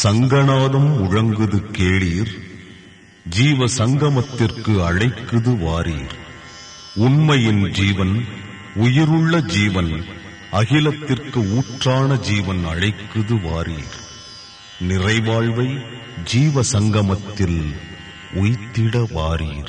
சங்கநாதம் முழங்குது கேளீர் ஜீவ சங்கமத்திற்கு அழைக்குது வாரீர் உண்மையின் ஜீவன் உயிருள்ள ஜீவன் அகிலத்திற்கு ஊற்றான ஜீவன் அழைக்குது வாரீர் நிறைவாழ்வை ஜீவ சங்கமத்தில் உய்த்திட வாரீர்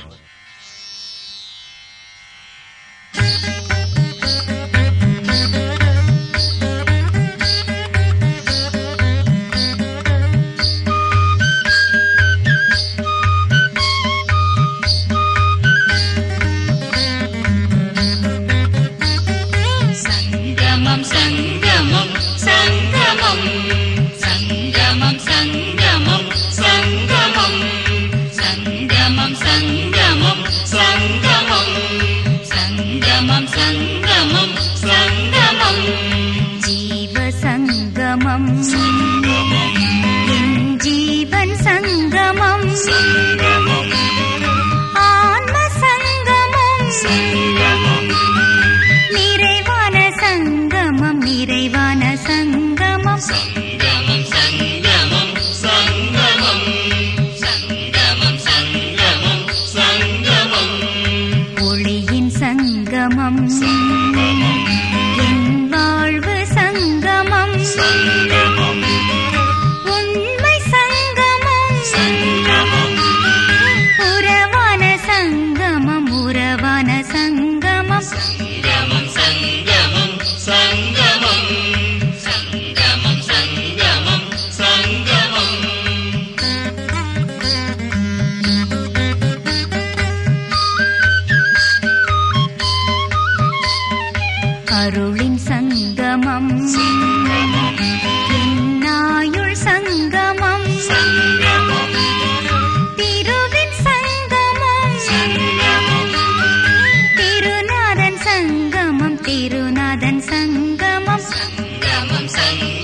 சங்கமம் சங்கமம் சங்கமம் சங்கமம் சங்கமம் சங்கமம் சங்கமம் சங்கமம் சங்கமம் சங்கமம் சங்கமம் சங்கமம் ஜீவ சங்கமம் என் ஜீவன் சங்கமம் ஆன்ம சங்கமம் நிறைவான சங்கமம் நிறைவான சங்கமம் சங்கமம் சங்கமம் சங்கமம் சங்கமம் சங்கமம் சங்கமம் ஒளியின் சங்கமம் என் வாழ்வு சங்கமம் உண்மை சங்கமம் உறவான சங்கமம் உறவான சங்கமம் சங்கமம் சங்கமம் சங்கமம் சங்கமம் சங்கமம் சங்கமம் அருளின் சங்கமம் என்னாயுள் சங்கமம் திருவின் சங்கமம் திருநாதன் சங்கமம் திருநாதன் சங்கமம் சங்கமம் சங்கமம்